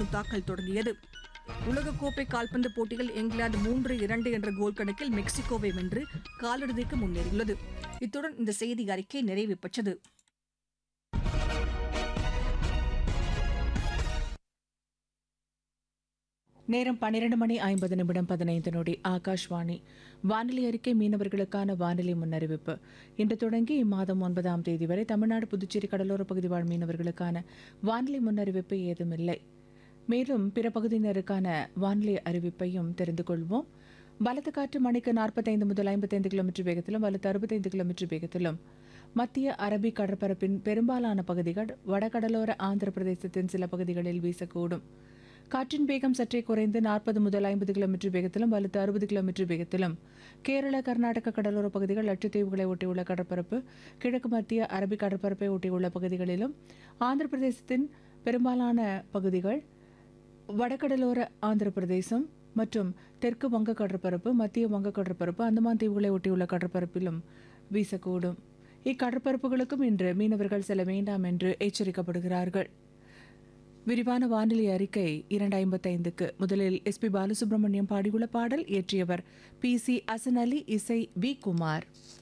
தாக்கல் தொடங்கியது உலகக்கோப்பை கால்பந்து போட்டியில் இங்கிலாந்து மூன்று இரண்டு என்ற கோல் கணக்கில் மெக்சிகோவை வென்று காலிறுதிக்கு முன்னேறியுள்ளது இத்துடன் இந்த செய்தி அறிக்கை நிறைவு பெற்றது நேரம் பன்னிரண்டு மணி ஐம்பது நிமிடம் பதினைந்து நொடி ஆகாஷ்வாணி வானிலை அறிக்கை மீனவர்களுக்கான வானிலை முன்னறிவிப்பு இன்று தொடங்கி இம்மாதம் ஒன்பதாம் தேதி வரை தமிழ்நாடு புதுச்சேரி கடலோர பகுதி வாழ் மீனவர்களுக்கான வானிலை முன்னறிவிப்பு ஏதுமில்லை மேலும் பிற பகுதியினருக்கான வானிலை அறிவிப்பையும் தெரிந்து கொள்வோம் பலத்த காற்று மணிக்கு நாற்பத்தைந்து முதல் ஐம்பத்தைந்து கிலோமீட்டர் வேகத்திலும் வலுத்து அறுபத்தைந்து கிலோமீட்டர் வேகத்திலும் மத்திய அரபிக் கடற்பரப்பின் பெரும்பாலான பகுதிகள் வடகடலோர ஆந்திர பிரதேசத்தின் சில பகுதிகளில் வீசக்கூடும் காற்றின் வேகம் சற்றே குறைந்து நாற்பது முதல் ஐம்பது கிலோமீட்டர் வேகத்திலும் வலுத்து அறுபது கிலோமீட்டர் வேகத்திலும் கேரள கர்நாடக கடலோர பகுதிகள் லட்சத்தீவுகளை ஒட்டியுள்ள கடற்பரப்பு கிழக்கு மத்திய அரபிக் கடற்பரப்பை ஒட்டியுள்ள பகுதிகளிலும் ஆந்திர பிரதேசத்தின் பெரும்பாலான பகுதிகள் வடகடலோர ஆந்திர பிரதேசம் மற்றும் தெற்கு வங்க கடற்பரப்பு மத்திய வங்க கடற்பரப்பு அந்தமான் தீவுகளை ஒட்டியுள்ள கடற்பரப்பிலும் வீசக்கூடும் இக்கடற்பரப்புகளுக்கும் இன்று மீனவர்கள் செல்ல வேண்டாம் என்று எச்சரிக்கப்படுகிறார்கள் விரிவான வானிலை அறிக்கை இரண்டு ஐம்பத்தைந்துக்கு முதலில் எஸ்பி பாலசுப்ரமணியம் பாடியுள்ள பாடல் இயற்றியவர் பி சி அசன் அலி இசை வி குமார்